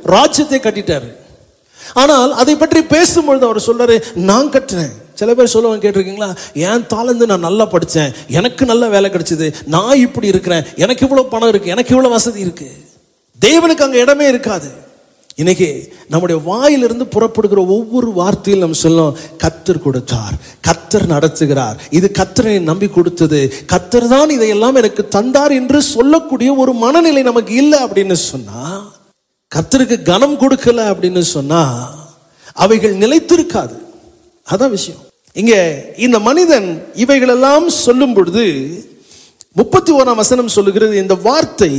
ராஜ்யத்தை கட்டிட்டாரு ஆனால் அதை பற்றி பேசும்பொழுது அவர் சொல்றாரு நான் கட்டினேன் சில பேர் சொல்லுவாங்க கேட்டிருக்கீங்களா என் தாளந்து நான் நல்லா படித்தேன் எனக்கு நல்ல வேலை கிடைச்சது நான் இப்படி இருக்கிறேன் எனக்கு இவ்வளோ பணம் இருக்கு எனக்கு இவ்வளோ வசதி இருக்கு தேவனுக்கு அங்கே இடமே இருக்காது இன்னைக்கு நம்முடைய வாயிலிருந்து புறப்படுகிற ஒவ்வொரு வார்த்தையில் நம்ம சொல்லும் கத்தர் கொடுத்தார் கத்தர் நடத்துகிறார் இது கத்தரை நம்பி கொடுத்தது கத்தர் தான் இதையெல்லாம் எனக்கு தந்தார் என்று சொல்லக்கூடிய ஒரு மனநிலை நமக்கு இல்லை அப்படின்னு சொன்னா கத்தருக்கு கனம் கொடுக்கல அப்படின்னு சொன்னா அவைகள் நிலைத்திருக்காது அதான் விஷயம் இங்க இந்த மனிதன் இவைகளெல்லாம் சொல்லும் பொழுது முப்பத்தி ஓராம் வசனம் சொல்லுகிறது இந்த வார்த்தை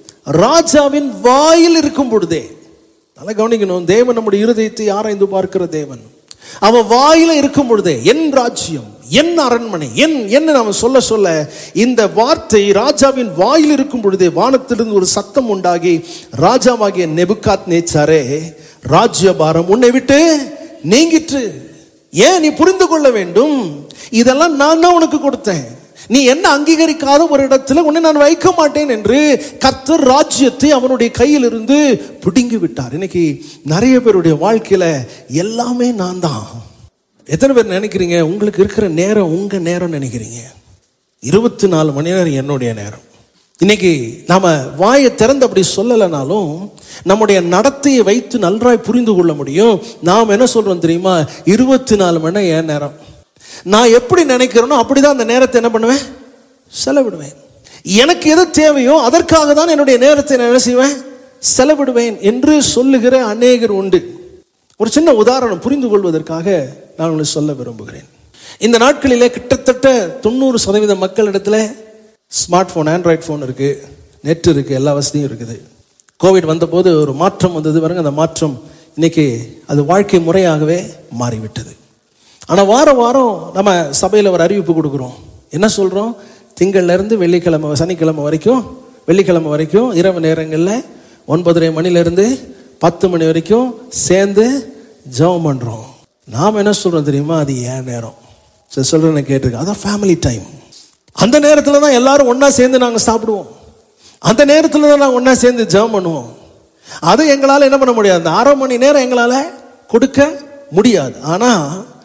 ராஜாவின் வாயில் இருக்கும் பொழுதே நல்லா கவனிக்கணும் தேவன் நம்முடைய இருதயத்தை ஆராய்ந்து பார்க்கிற தேவன் அவன் வாயில இருக்கும் பொழுதே என் ராஜ்யம் என் அரண்மனை என் என்ன நாம சொல்ல சொல்ல இந்த வார்த்தை ராஜாவின் வாயில் இருக்கும் பொழுதே வானத்திலிருந்து ஒரு சத்தம் உண்டாகி ராஜாவாகிய நெபுகாத் நேச்சாரே ராஜ்யபாரம் உன்னை விட்டு நீங்கிற்று ஏன் நீ புரிந்து கொள்ள வேண்டும் இதெல்லாம் நான் தான் உனக்கு கொடுத்தேன் நீ என்ன அங்கீகரிக்காத ஒரு இடத்துல உன்னை நான் வைக்க மாட்டேன் என்று கர்த்தர் ராஜ்யத்தை அவனுடைய கையிலிருந்து பிடுங்கி விட்டார் இன்னைக்கு நிறைய பேருடைய வாழ்க்கையில எல்லாமே நான் தான் எத்தனை பேர் நினைக்கிறீங்க உங்களுக்கு இருக்கிற நேரம் உங்க நேரம் நினைக்கிறீங்க இருபத்தி நாலு மணி நேரம் என்னுடைய நேரம் இன்னைக்கு நாம வாயை திறந்து அப்படி சொல்லலைனாலும் நம்முடைய நடத்தையை வைத்து நன்றாய் புரிந்து கொள்ள முடியும் நாம் என்ன சொல்றோம் தெரியுமா இருபத்தி நாலு மணி நேரம் என் நேரம் நான் எப்படி நினைக்கிறேனோ அப்படிதான் அந்த நேரத்தை என்ன பண்ணுவேன் செலவிடுவேன் எனக்கு எது தேவையோ அதற்காக தான் என்னுடைய நேரத்தை நான் என்ன செய்வேன் செலவிடுவேன் என்று சொல்லுகிற அநேகர் உண்டு ஒரு சின்ன உதாரணம் புரிந்து கொள்வதற்காக நான் உங்களுக்கு சொல்ல விரும்புகிறேன் இந்த நாட்களிலே கிட்டத்தட்ட தொண்ணூறு சதவீத மக்களிடத்துல ஸ்மார்ட் ஃபோன் ஆண்ட்ராய்ட் ஃபோன் இருக்கு நெட் இருக்கு எல்லா வசதியும் இருக்குது கோவிட் வந்தபோது ஒரு மாற்றம் வந்தது பாருங்க அந்த மாற்றம் இன்னைக்கு அது வாழ்க்கை முறையாகவே மாறிவிட்டது ஆனால் வாரம் வாரம் நம்ம சபையில் ஒரு அறிவிப்பு கொடுக்குறோம் என்ன சொல்கிறோம் திங்கள்லேருந்து வெள்ளிக்கிழமை சனிக்கிழமை வரைக்கும் வெள்ளிக்கிழமை வரைக்கும் இரவு நேரங்களில் ஒன்பதரை மணிலேருந்து பத்து மணி வரைக்கும் சேர்ந்து ஜெபம் பண்ணுறோம் நாம் என்ன சொல்கிறோம் தெரியுமா அது ஏன் நேரம் சரி சொல்கிறேன் கேட்டிருக்கேன் அதான் ஃபேமிலி டைம் அந்த நேரத்தில் தான் எல்லாரும் ஒன்றா சேர்ந்து நாங்கள் சாப்பிடுவோம் அந்த நேரத்தில் தான் நாங்கள் ஒன்றா சேர்ந்து ஜெபம் பண்ணுவோம் அது எங்களால் என்ன பண்ண முடியாது அந்த அரை மணி நேரம் எங்களால் கொடுக்க முடியாது ஆனால்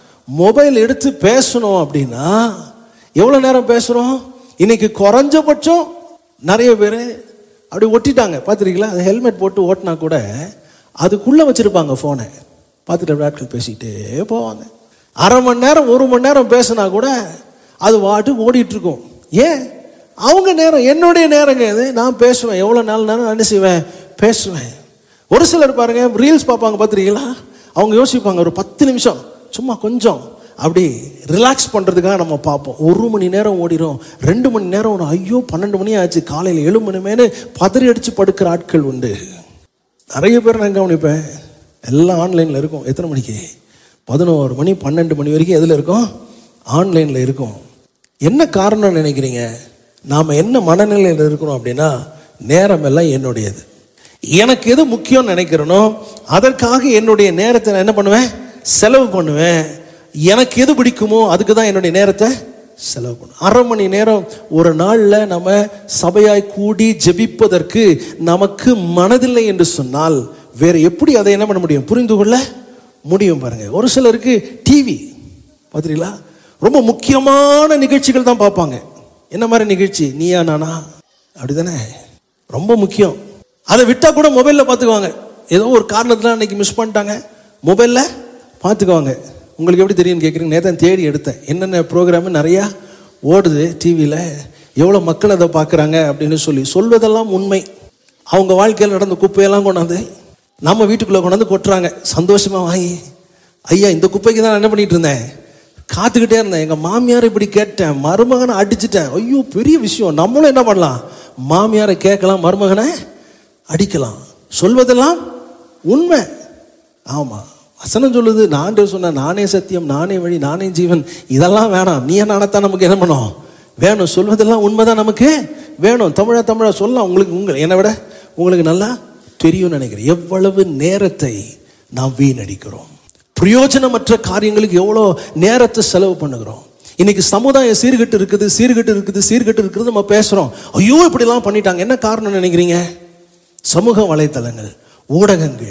மொபைல் எடுத்து பேசணும் அப்படின்னா எவ்வளோ நேரம் பேசுகிறோம் இன்னைக்கு குறைஞ்சபட்சம் நிறைய பேர் அப்படி ஒட்டிட்டாங்க பார்த்துருக்கீங்களா அது ஹெல்மெட் போட்டு ஓட்டினா கூட அதுக்குள்ளே வச்சுருப்பாங்க ஃபோனை பார்த்துட்டு அப்படியே ஆட்கள் பேசிக்கிட்டே போவாங்க அரை மணி நேரம் ஒரு மணி நேரம் பேசினா கூட அது வாட்டு ஓடிட்டு இருக்கும் ஏன் அவங்க நேரம் என்னுடைய நேரங்க இது நான் பேசுவேன் எவ்வளோ நாள் நேரம் என்ன செய்வேன் பேசுவேன் ஒரு சிலர் பாருங்க ரீல்ஸ் பார்ப்பாங்க பார்த்துருக்கீங்களா அவங்க யோசிப்பாங்க ஒரு பத்து நிமிஷம் சும்மா கொஞ்சம் அப்படி ரிலாக்ஸ் பண்ணுறதுக்காக நம்ம பார்ப்போம் ஒரு மணி நேரம் ஓடிடும் ரெண்டு மணி நேரம் ஓடும் ஐயோ பன்னெண்டு மணி ஆச்சு காலையில் ஏழு மணி மேலே பதறி அடித்து படுக்கிற ஆட்கள் உண்டு நிறைய பேர் நான் கவனிப்பேன் எல்லாம் ஆன்லைனில் இருக்கும் எத்தனை மணிக்கு பதினோரு மணி பன்னெண்டு மணி வரைக்கும் எதில் இருக்கும் ஆன்லைனில் இருக்கும் என்ன காரணம் நினைக்கிறீங்க நாம் என்ன மனநிலையில் இருக்கிறோம் அப்படின்னா நேரம் எல்லாம் என்னுடையது எனக்கு எது முக்கியம் நினைக்கிறேனோ அதற்காக என்னுடைய நேரத்தை நான் என்ன பண்ணுவேன் செலவு பண்ணுவேன் எனக்கு எது பிடிக்குமோ அதுக்கு தான் என்னுடைய நேரத்தை செலவு பண்ணும் அரை மணி நேரம் ஒரு நாளில் நம்ம சபையாய் கூடி ஜெபிப்பதற்கு நமக்கு மனதில்லை என்று சொன்னால் வேற எப்படி அதை என்ன பண்ண முடியும் புரிந்து கொள்ள முடியும் பாருங்க ஒரு சிலருக்கு டிவி பார்த்துறீங்களா ரொம்ப முக்கியமான நிகழ்ச்சிகள் தான் பார்ப்பாங்க என்ன மாதிரி நிகழ்ச்சி நீயா நானா அப்படிதானே ரொம்ப முக்கியம் அதை விட்டா கூட மொபைலில் பார்த்துக்குவாங்க ஏதோ ஒரு காரணத்தில் அன்னைக்கு மிஸ் பண்ணிட்டாங்க மொபைலில் பார்த்துக்குவாங்க உங்களுக்கு எப்படி தெரியும்னு கேட்குறீங்க நேற்று தேடி எடுத்தேன் என்னென்ன ப்ரோக்ராமு நிறையா ஓடுது டிவியில் எவ்வளோ மக்கள் அதை பார்க்குறாங்க அப்படின்னு சொல்லி சொல்வதெல்லாம் உண்மை அவங்க வாழ்க்கையில் நடந்த குப்பையெல்லாம் கொண்டாந்து நம்ம வீட்டுக்குள்ளே கொண்டாந்து கொட்டுறாங்க சந்தோஷமாக வாங்கி ஐயா இந்த குப்பைக்கு தான் நான் என்ன பண்ணிட்டு இருந்தேன் காத்துக்கிட்டே இருந்தேன் எங்கள் மாமியாரை இப்படி கேட்டேன் மருமகனை அடிச்சிட்டேன் ஐயோ பெரிய விஷயம் நம்மளும் என்ன பண்ணலாம் மாமியாரை கேட்கலாம் மருமகனை அடிக்கலாம் சொல்வதெல்லாம் உண்மை ஆமாம் வசனம் சொல்லுது நான் சொன்ன நானே சத்தியம் நானே வழி நானே ஜீவன் இதெல்லாம் வேணாம் நீ நானத்தான் நமக்கு என்ன பண்ணும் வேணும் சொல்வதெல்லாம் உண்மைதான் நமக்கு வேணும் தமிழா தமிழா சொல்லலாம் உங்களுக்கு உங்கள் என்னை விட உங்களுக்கு நல்லா தெரியும்னு நினைக்கிறேன் எவ்வளவு நேரத்தை நாம் வீணடிக்கிறோம் பிரயோஜனமற்ற காரியங்களுக்கு எவ்வளோ நேரத்தை செலவு பண்ணுகிறோம் இன்னைக்கு சமுதாயம் சீர்கெட்டு இருக்குது சீர்கெட்டு இருக்குது சீர்கெட்டு இருக்குது நம்ம பேசுறோம் ஐயோ இப்படிலாம் பண்ணிட்டாங்க என்ன காரணம் நினைக்கிறீங்க சமூக வலைத்தளங்கள் ஊடகங்கள்